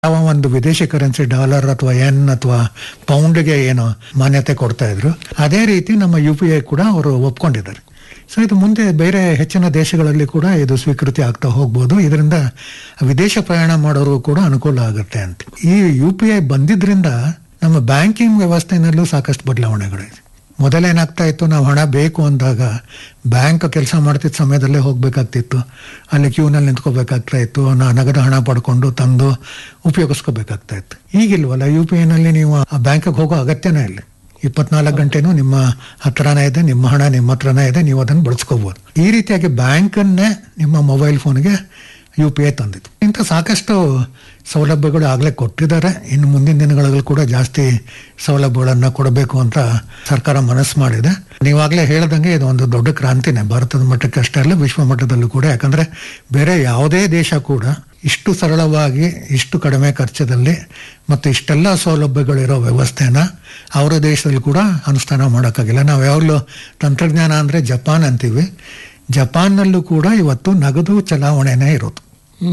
ಯಾವ ಒಂದು ವಿದೇಶಿ ಕರೆನ್ಸಿ ಡಾಲರ್ ಅಥವಾ ಎನ್ ಅಥವಾ ಪೌಂಡ್ಗೆ ಏನು ಮಾನ್ಯತೆ ಕೊಡ್ತಾ ಇದ್ರು ಅದೇ ರೀತಿ ನಮ್ಮ ಯು ಪಿ ಐ ಕೂಡ ಅವರು ಒಪ್ಕೊಂಡಿದ್ದಾರೆ ಸೊ ಇದು ಮುಂದೆ ಬೇರೆ ಹೆಚ್ಚಿನ ದೇಶಗಳಲ್ಲಿ ಕೂಡ ಇದು ಸ್ವೀಕೃತಿ ಆಗ್ತಾ ಹೋಗ್ಬೋದು ಇದರಿಂದ ವಿದೇಶ ಪ್ರಯಾಣ ಮಾಡೋರು ಕೂಡ ಅನುಕೂಲ ಆಗುತ್ತೆ ಅಂತ ಈ ಯು ಪಿ ಐ ಬಂದಿದ್ರಿಂದ ನಮ್ಮ ಬ್ಯಾಂಕಿಂಗ್ ವ್ಯವಸ್ಥೆನಲ್ಲೂ ಸಾಕಷ್ಟು ಬದಲಾವಣೆಗಳಿದೆ ಮೊದಲೇನಾಗ್ತಾ ಇತ್ತು ನಾವು ಹಣ ಬೇಕು ಅಂದಾಗ ಬ್ಯಾಂಕ್ ಕೆಲಸ ಮಾಡ್ತಿದ್ದ ಸಮಯದಲ್ಲೇ ಹೋಗ್ಬೇಕಾಗ್ತಿತ್ತು ಅಲ್ಲಿ ಕ್ಯೂನಲ್ಲಿ ನಿಂತ್ಕೋಬೇಕಾಗ್ತಾ ಇತ್ತು ನಾ ನಗದು ಹಣ ಪಡ್ಕೊಂಡು ತಂದು ಉಪಯೋಗಿಸ್ಕೋಬೇಕಾಗ್ತಾ ಇತ್ತು ಈಗಿಲ್ವಲ್ಲ ಯು ಪಿ ಐನಲ್ಲಿ ನೀವು ಆ ಬ್ಯಾಂಕಿಗೆ ಹೋಗೋ ಅಗತ್ಯನೇ ಇಲ್ಲ ಇಪ್ಪತ್ನಾಲ್ಕು ಗಂಟೆನೂ ನಿಮ್ಮ ಹತ್ರನೇ ಇದೆ ನಿಮ್ಮ ಹಣ ನಿಮ್ಮ ಹತ್ರನೇ ಇದೆ ನೀವು ಅದನ್ನು ಬಳಸ್ಕೋಬಹುದು ಈ ರೀತಿಯಾಗಿ ಬ್ಯಾಂಕನ್ನೇ ನಿಮ್ಮ ಮೊಬೈಲ್ ಫೋನ್ಗೆ ಯು ಪಿ ಐ ತಂದಿತ್ತು ಇಂಥ ಸಾಕಷ್ಟು ಸೌಲಭ್ಯಗಳು ಆಗಲೇ ಕೊಟ್ಟಿದ್ದಾರೆ ಇನ್ನು ಮುಂದಿನ ದಿನಗಳಲ್ಲಿ ಕೂಡ ಜಾಸ್ತಿ ಸೌಲಭ್ಯಗಳನ್ನು ಕೊಡಬೇಕು ಅಂತ ಸರ್ಕಾರ ಮನಸ್ಸು ಮಾಡಿದೆ ನೀವಾಗಲೇ ಹೇಳ್ದಂಗೆ ಇದು ಒಂದು ದೊಡ್ಡ ಕ್ರಾಂತಿನೇ ಭಾರತದ ಮಟ್ಟಕ್ಕೆ ಅಷ್ಟೇ ಅಲ್ಲ ವಿಶ್ವ ಮಟ್ಟದಲ್ಲೂ ಕೂಡ ಯಾಕಂದ್ರೆ ಬೇರೆ ಯಾವುದೇ ದೇಶ ಕೂಡ ಇಷ್ಟು ಸರಳವಾಗಿ ಇಷ್ಟು ಕಡಿಮೆ ಖರ್ಚದಲ್ಲಿ ಮತ್ತು ಇಷ್ಟೆಲ್ಲ ಸೌಲಭ್ಯಗಳಿರೋ ವ್ಯವಸ್ಥೆನ ಅವರ ದೇಶದಲ್ಲಿ ಕೂಡ ಅನುಷ್ಠಾನ ಮಾಡೋಕ್ಕಾಗಿಲ್ಲ ನಾವು ಯಾವಾಗಲೂ ತಂತ್ರಜ್ಞಾನ ಅಂದರೆ ಜಪಾನ್ ಅಂತೀವಿ ಜಪಾನ್ನಲ್ಲೂ ಕೂಡ ಇವತ್ತು ನಗದು ಚಲಾವಣೆನೇ ಇರೋದು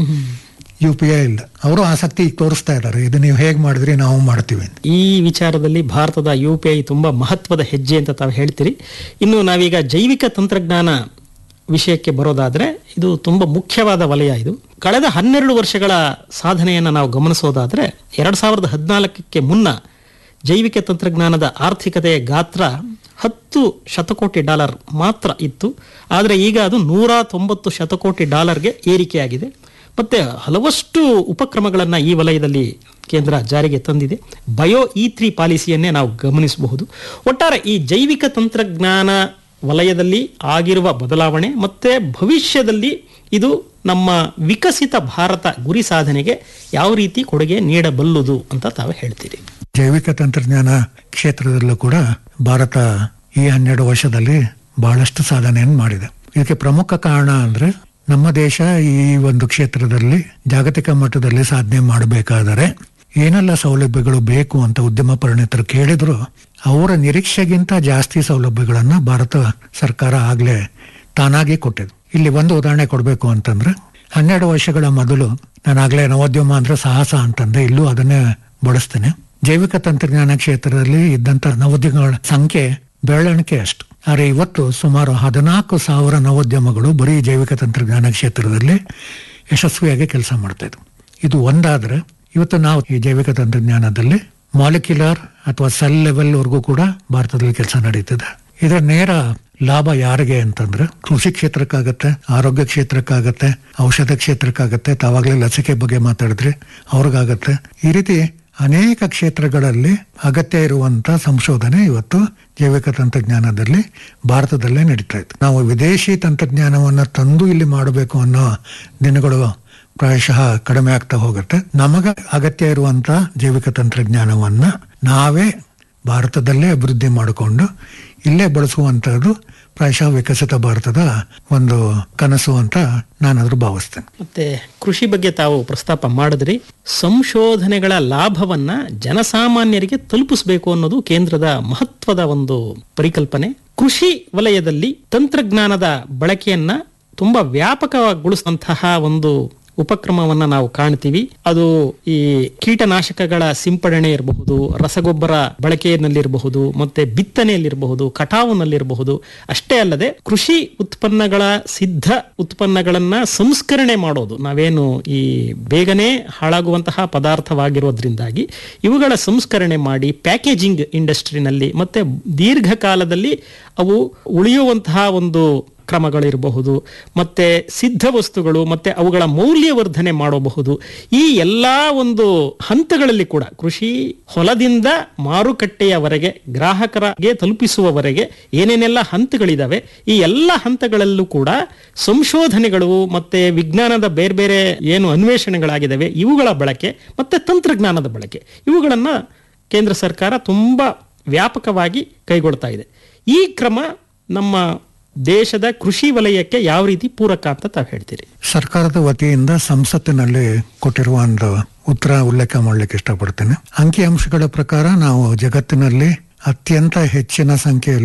ಯು ಪಿ ಐ ಇಲ್ಲ ಅವರು ಆಸಕ್ತಿ ಈಗ ತೋರಿಸ್ತಾ ಇದ್ದಾರೆ ಇದು ನೀವು ಹೇಗೆ ಮಾಡಿದ್ರಿ ನಾವು ಮಾಡ್ತೀವಿ ಅಂತ ಈ ವಿಚಾರದಲ್ಲಿ ಭಾರತದ ಯು ಪಿ ಐ ತುಂಬಾ ಮಹತ್ವದ ಹೆಜ್ಜೆ ಅಂತ ತಾವು ಹೇಳ್ತೀರಿ ಇನ್ನು ನಾವೀಗ ಜೈವಿಕ ತಂತ್ರಜ್ಞಾನ ವಿಷಯಕ್ಕೆ ಬರೋದಾದ್ರೆ ಇದು ತುಂಬಾ ಮುಖ್ಯವಾದ ವಲಯ ಇದು ಕಳೆದ ಹನ್ನೆರಡು ವರ್ಷಗಳ ಸಾಧನೆಯನ್ನು ನಾವು ಗಮನಿಸೋದಾದ್ರೆ ಎರಡ್ ಸಾವಿರದ ಹದಿನಾಲ್ಕಕ್ಕೆ ಮುನ್ನ ಜೈವಿಕ ತಂತ್ರಜ್ಞಾನದ ಆರ್ಥಿಕತೆಯ ಗಾತ್ರ ಹತ್ತು ಶತಕೋಟಿ ಡಾಲರ್ ಮಾತ್ರ ಇತ್ತು ಆದರೆ ಈಗ ಅದು ನೂರ ತೊಂಬತ್ತು ಶತಕೋಟಿ ಡಾಲರ್ಗೆ ಏರಿಕೆಯಾಗಿದೆ ಮತ್ತೆ ಹಲವಷ್ಟು ಉಪಕ್ರಮಗಳನ್ನು ಈ ವಲಯದಲ್ಲಿ ಕೇಂದ್ರ ಜಾರಿಗೆ ತಂದಿದೆ ಬಯೋ ಇ ತ್ರೀ ಪಾಲಿಸಿಯನ್ನೇ ನಾವು ಗಮನಿಸಬಹುದು ಒಟ್ಟಾರೆ ಈ ಜೈವಿಕ ತಂತ್ರಜ್ಞಾನ ವಲಯದಲ್ಲಿ ಆಗಿರುವ ಬದಲಾವಣೆ ಮತ್ತೆ ಭವಿಷ್ಯದಲ್ಲಿ ಇದು ನಮ್ಮ ವಿಕಸಿತ ಭಾರತ ಗುರಿ ಸಾಧನೆಗೆ ಯಾವ ರೀತಿ ಕೊಡುಗೆ ನೀಡಬಲ್ಲುದು ಅಂತ ತಾವು ಹೇಳ್ತೀರಿ ಜೈವಿಕ ತಂತ್ರಜ್ಞಾನ ಕ್ಷೇತ್ರದಲ್ಲೂ ಕೂಡ ಭಾರತ ಈ ಹನ್ನೆರಡು ವರ್ಷದಲ್ಲಿ ಬಹಳಷ್ಟು ಸಾಧನೆಯನ್ನು ಮಾಡಿದೆ ಇದಕ್ಕೆ ಪ್ರಮುಖ ಕಾರಣ ಅಂದ್ರೆ ನಮ್ಮ ದೇಶ ಈ ಒಂದು ಕ್ಷೇತ್ರದಲ್ಲಿ ಜಾಗತಿಕ ಮಟ್ಟದಲ್ಲಿ ಸಾಧನೆ ಮಾಡಬೇಕಾದರೆ ಏನೆಲ್ಲ ಸೌಲಭ್ಯಗಳು ಬೇಕು ಅಂತ ಉದ್ಯಮ ಪರಿಣಿತರು ಕೇಳಿದ್ರು ಅವರ ನಿರೀಕ್ಷೆಗಿಂತ ಜಾಸ್ತಿ ಸೌಲಭ್ಯಗಳನ್ನ ಭಾರತ ಸರ್ಕಾರ ಆಗ್ಲೇ ತಾನಾಗಿ ಕೊಟ್ಟಿದೆ ಇಲ್ಲಿ ಒಂದು ಉದಾಹರಣೆ ಕೊಡಬೇಕು ಅಂತಂದ್ರೆ ಹನ್ನೆರಡು ವರ್ಷಗಳ ಮೊದಲು ನಾನಾಗ್ಲೇ ನವೋದ್ಯಮ ಅಂದ್ರೆ ಸಾಹಸ ಅಂತಂದೆ ಇಲ್ಲೂ ಅದನ್ನೇ ಬಳಸ್ತೇನೆ ಜೈವಿಕ ತಂತ್ರಜ್ಞಾನ ಕ್ಷೇತ್ರದಲ್ಲಿ ಇದ್ದಂತ ನವೋದ್ಯಮಗಳ ಸಂಖ್ಯೆ ಬೆರಳಿಕೆ ಅಷ್ಟು ಆದರೆ ಇವತ್ತು ಸುಮಾರು ಹದಿನಾಲ್ಕು ಸಾವಿರ ನವೋದ್ಯಮಗಳು ಬರೀ ಜೈವಿಕ ತಂತ್ರಜ್ಞಾನ ಕ್ಷೇತ್ರದಲ್ಲಿ ಯಶಸ್ವಿಯಾಗಿ ಕೆಲಸ ಮಾಡ್ತಾ ಇದ್ವು ಇದು ಒಂದಾದ್ರೆ ಇವತ್ತು ನಾವು ಈ ಜೈವಿಕ ತಂತ್ರಜ್ಞಾನದಲ್ಲಿ ಮಾಲಿಕ್ಯುಲರ್ ಅಥವಾ ಸೆಲ್ ಲೆವೆಲ್ ವರೆಗೂ ಕೂಡ ಭಾರತದಲ್ಲಿ ಕೆಲಸ ನಡೀತಿದೆ ಇದರ ನೇರ ಲಾಭ ಯಾರಿಗೆ ಅಂತಂದ್ರೆ ಕೃಷಿ ಕ್ಷೇತ್ರಕ್ಕಾಗತ್ತೆ ಆರೋಗ್ಯ ಕ್ಷೇತ್ರಕ್ಕಾಗತ್ತೆ ಔಷಧ ಕ್ಷೇತ್ರಕ್ಕಾಗತ್ತೆ ತಾವಾಗಲೇ ಲಸಿಕೆ ಬಗ್ಗೆ ಮಾತಾಡಿದ್ರಿ ಅವ್ರಿಗಾಗತ್ತೆ ಈ ರೀತಿ ಅನೇಕ ಕ್ಷೇತ್ರಗಳಲ್ಲಿ ಅಗತ್ಯ ಇರುವಂತ ಸಂಶೋಧನೆ ಇವತ್ತು ಜೈವಿಕ ತಂತ್ರಜ್ಞಾನದಲ್ಲಿ ಭಾರತದಲ್ಲೇ ನಡೀತಾ ಇತ್ತು ನಾವು ವಿದೇಶಿ ತಂತ್ರಜ್ಞಾನವನ್ನ ತಂದು ಇಲ್ಲಿ ಮಾಡಬೇಕು ಅನ್ನೋ ದಿನಗಳು ಪ್ರಾಯಶಃ ಕಡಿಮೆ ಆಗ್ತಾ ಹೋಗುತ್ತೆ ನಮಗ ಅಗತ್ಯ ಇರುವಂತ ಜೈವಿಕ ತಂತ್ರಜ್ಞಾನವನ್ನ ನಾವೇ ಭಾರತದಲ್ಲೇ ಅಭಿವೃದ್ಧಿ ಮಾಡಿಕೊಂಡು ಇಲ್ಲೇ ಬಳಸುವಂತದ್ದು ಪ್ರಾಯಶಃ ವಿಕಸಿತ ಭಾರತದ ಒಂದು ಕನಸು ಅಂತ ನಾನಾದ್ರೂ ಭಾವಿಸ್ತೇನೆ ಮತ್ತೆ ಕೃಷಿ ಬಗ್ಗೆ ತಾವು ಪ್ರಸ್ತಾಪ ಮಾಡಿದ್ರಿ ಸಂಶೋಧನೆಗಳ ಲಾಭವನ್ನ ಜನಸಾಮಾನ್ಯರಿಗೆ ತಲುಪಿಸಬೇಕು ಅನ್ನೋದು ಕೇಂದ್ರದ ಮಹತ್ವದ ಒಂದು ಪರಿಕಲ್ಪನೆ ಕೃಷಿ ವಲಯದಲ್ಲಿ ತಂತ್ರಜ್ಞಾನದ ಬಳಕೆಯನ್ನ ತುಂಬಾ ವ್ಯಾಪಕಗೊಳಿಸಿದಂತಹ ಒಂದು ಉಪಕ್ರಮವನ್ನ ನಾವು ಕಾಣ್ತೀವಿ ಅದು ಈ ಕೀಟನಾಶಕಗಳ ಸಿಂಪಡಣೆ ಇರಬಹುದು ರಸಗೊಬ್ಬರ ಬಳಕೆಯಲ್ಲಿರಬಹುದು ಮತ್ತೆ ಬಿತ್ತನೆಯಲ್ಲಿರಬಹುದು ಕಟಾವುನಲ್ಲಿರಬಹುದು ಅಷ್ಟೇ ಅಲ್ಲದೆ ಕೃಷಿ ಉತ್ಪನ್ನಗಳ ಸಿದ್ಧ ಉತ್ಪನ್ನಗಳನ್ನ ಸಂಸ್ಕರಣೆ ಮಾಡೋದು ನಾವೇನು ಈ ಬೇಗನೆ ಹಾಳಾಗುವಂತಹ ಪದಾರ್ಥವಾಗಿರೋದ್ರಿಂದಾಗಿ ಇವುಗಳ ಸಂಸ್ಕರಣೆ ಮಾಡಿ ಪ್ಯಾಕೇಜಿಂಗ್ ಇಂಡಸ್ಟ್ರಿನಲ್ಲಿ ಮತ್ತೆ ದೀರ್ಘಕಾಲದಲ್ಲಿ ಅವು ಉಳಿಯುವಂತಹ ಒಂದು ಕ್ರಮಗಳಿರಬಹುದು ಮತ್ತೆ ಸಿದ್ಧ ವಸ್ತುಗಳು ಮತ್ತೆ ಅವುಗಳ ಮೌಲ್ಯವರ್ಧನೆ ಮಾಡಬಹುದು ಈ ಎಲ್ಲ ಒಂದು ಹಂತಗಳಲ್ಲಿ ಕೂಡ ಕೃಷಿ ಹೊಲದಿಂದ ಮಾರುಕಟ್ಟೆಯವರೆಗೆ ಗ್ರಾಹಕರಿಗೆ ತಲುಪಿಸುವವರೆಗೆ ಏನೇನೆಲ್ಲ ಹಂತಗಳಿದಾವೆ ಈ ಎಲ್ಲ ಹಂತಗಳಲ್ಲೂ ಕೂಡ ಸಂಶೋಧನೆಗಳು ಮತ್ತೆ ವಿಜ್ಞಾನದ ಬೇರೆ ಬೇರೆ ಏನು ಅನ್ವೇಷಣೆಗಳಾಗಿದ್ದಾವೆ ಇವುಗಳ ಬಳಕೆ ಮತ್ತೆ ತಂತ್ರಜ್ಞಾನದ ಬಳಕೆ ಇವುಗಳನ್ನ ಕೇಂದ್ರ ಸರ್ಕಾರ ತುಂಬಾ ವ್ಯಾಪಕವಾಗಿ ಕೈಗೊಳ್ತಾ ಇದೆ ಈ ಕ್ರಮ ನಮ್ಮ ದೇಶದ ಕೃಷಿ ವಲಯಕ್ಕೆ ಯಾವ ರೀತಿ ಪೂರಕ ಅಂತ ತಾವು ಹೇಳ್ತೀರಿ ಸರ್ಕಾರದ ವತಿಯಿಂದ ಸಂಸತ್ತಿನಲ್ಲಿ ಕೊಟ್ಟಿರುವ ಒಂದು ಉತ್ತರ ಉಲ್ಲೇಖ ಮಾಡ್ಲಿಕ್ಕೆ ಇಷ್ಟಪಡ್ತೇನೆ ಅಂಕಿಅಂಶಗಳ ಪ್ರಕಾರ ನಾವು ಜಗತ್ತಿನಲ್ಲಿ ಅತ್ಯಂತ ಹೆಚ್ಚಿನ ಸಂಖ್ಯೆಯಲ್ಲಿ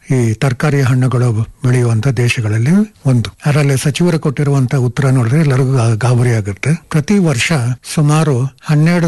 ಈ ತರಕಾರಿ ಹಣ್ಣುಗಳು ಬೆಳೆಯುವಂತ ದೇಶಗಳಲ್ಲಿ ಒಂದು ಅದರಲ್ಲಿ ಸಚಿವರು ಕೊಟ್ಟಿರುವಂತ ಉತ್ತರ ನೋಡಿದ್ರೆ ಎಲ್ಲರಿಗೂ ಗಾ- ಗಾಬರಿ ಆಗುತ್ತೆ ಪ್ರತಿ ವರ್ಷ ಸುಮಾರು ಹನ್ನೆರಡು